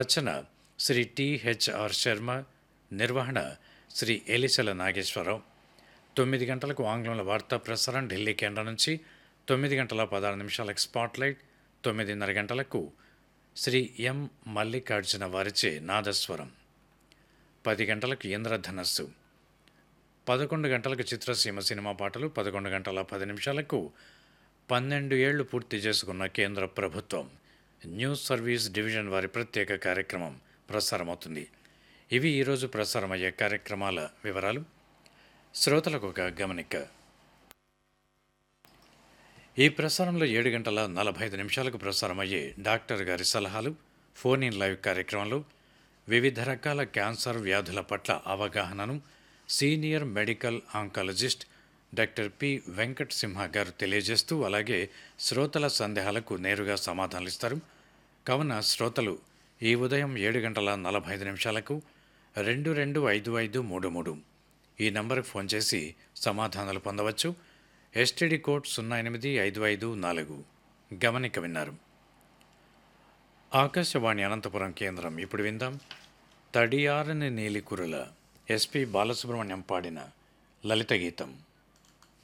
రచన Shri THR Sharma నిర్వహణ శ్రీ ఎలిసెల నాగేశ్వరరావు తొమ్మిది గంటలకు ఆంగ్లంలో వార్తా ప్రసారం ఢిల్లీ కేంద్రం నుంచి తొమ్మిది గంటల పదహారు నిమిషాలకు స్పాట్లైట్ తొమ్మిదిన్నర గంటలకు శ్రీ ఎం మల్లికార్జున వారిచే నాదస్వరం పది గంటలకు ఇంద్రధనస్సు పదకొండు గంటలకు చిత్రసీమ సినిమా పాటలు పదకొండు గంటల పది నిమిషాలకు పన్నెండు ఏళ్లు పూర్తి చేసుకున్న కేంద్ర ప్రభుత్వం న్యూస్ సర్వీస్ డివిజన్ వారి ప్రత్యేక కార్యక్రమం ప్రసారమవుతుంది ఇవి ఈరోజు ప్రసారమయ్యే కార్యక్రమాల వివరాలు శ్రోతలకు ఒక గమనిక ఈ ప్రసారంలో ఏడు గంటల నలభై ఐదు నిమిషాలకు ప్రసారమయ్యే డాక్టర్ గారి సలహాలు ఫోన్ ఇన్ లైవ్ కార్యక్రమంలో వివిధ రకాల క్యాన్సర్ వ్యాధుల పట్ల అవగాహనను senior medical oncologist doctor P Venkat Simha garu తెలియజేస్తూ అలాగే శ్రోతల సందేహాలకు నేరుగా సమాధానాలు ఇస్తారు కావున శ్రోతలు ఈ ఉదయం ఏడు గంటల నలభై ఐదు నిమిషాలకు రెండు రెండు ఐదు ఐదు మూడు మూడు ఈ నంబర్కి ఫోన్ చేసి సమాధానాలు పొందవచ్చు ఎస్టీడీ కోడ్ సున్నా ఎనిమిది ఐదు ఐదు నాలుగు గమనిక విన్నారు ఆకాశవాణి అనంతపురం కేంద్రం ఇప్పుడు విందాం తడియారని నీలికురుల ఎస్పి బాలసుబ్రహ్మణ్యం పాడిన లలిత గీతం